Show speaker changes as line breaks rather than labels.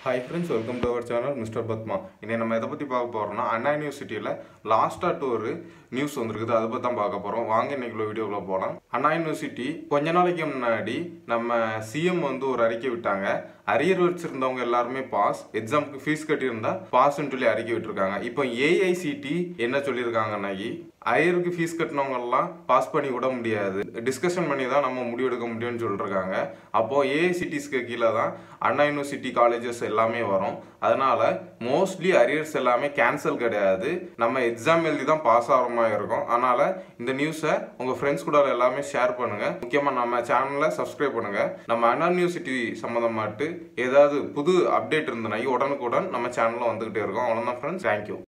hi friends welcome to our channel mister Padma இன்னைக்கு நம்ம எதை பற்றி பார்க்க போகிறோம்னா அண்ணா யூனிவர்சிட்டியில் லாஸ்ட்டாக ஒரு நியூஸ் வந்திருக்குது அதை பற்றி தான் பார்க்க போகிறோம் வாங்க இன்னைக்குள்ள வீடியோக்குள்ள போகலாம் அண்ணா யூனிவர்சிட்டி கொஞ்ச நாளைக்கு முன்னாடி நம்ம சிஎம் வந்து ஒரு அறிக்கை விட்டாங்க அரியர் வச்சிருந்தவங்க எல்லாருமே பாஸ் எக்ஸாமுக்கு ஃபீஸ் கட்டியிருந்தா பாஸ்ன்னு சொல்லி அறிக்கை விட்டுருக்காங்க இப்போ ஏஐசிடி என்ன சொல்லியிருக்காங்கன்னாக்கி அரியருக்கு ஃபீஸ் கட்டினவங்க எல்லாம் பாஸ் பண்ணி விட முடியாது டிஸ்கஷன் பண்ணி தான் நம்ம முடிவெடுக்க முடியும்னு சொல்லிருக்காங்க அப்போ ஏஐசிடிஸ்க்கு கீழே தான் அண்ணா யூனிவர்சிட்டி காலேஜஸ் எல்லாமே வரும் அதனால மோஸ்ட்லி அரியர்ஸ் எல்லாமே கேன்சல் கிடையாது நம்ம எக்ஸாம் எழுதி தான் பாஸ் ஆகிற மாதிரி இருக்கும் அதனால இந்த நியூஸை உங்க ஃப்ரெண்ட்ஸ் கூட எல்லாமே ஷேர் பண்ணுங்க முக்கியமா நம்ம சேனலை சப்ஸ்கிரைப் பண்ணுங்க நம்ம அண்ணா யூனிவர்சிட்டி சம்மந்தமாட்டு ஏதாவது புது அப்டேட் இருந்தனாக்கி உடனுக்குடன் நம்ம சேனல்ல வந்துகிட்டே இருக்கோம் அவ்வளோதான் ஃப்ரெண்ட்ஸ் தேங்க்யூ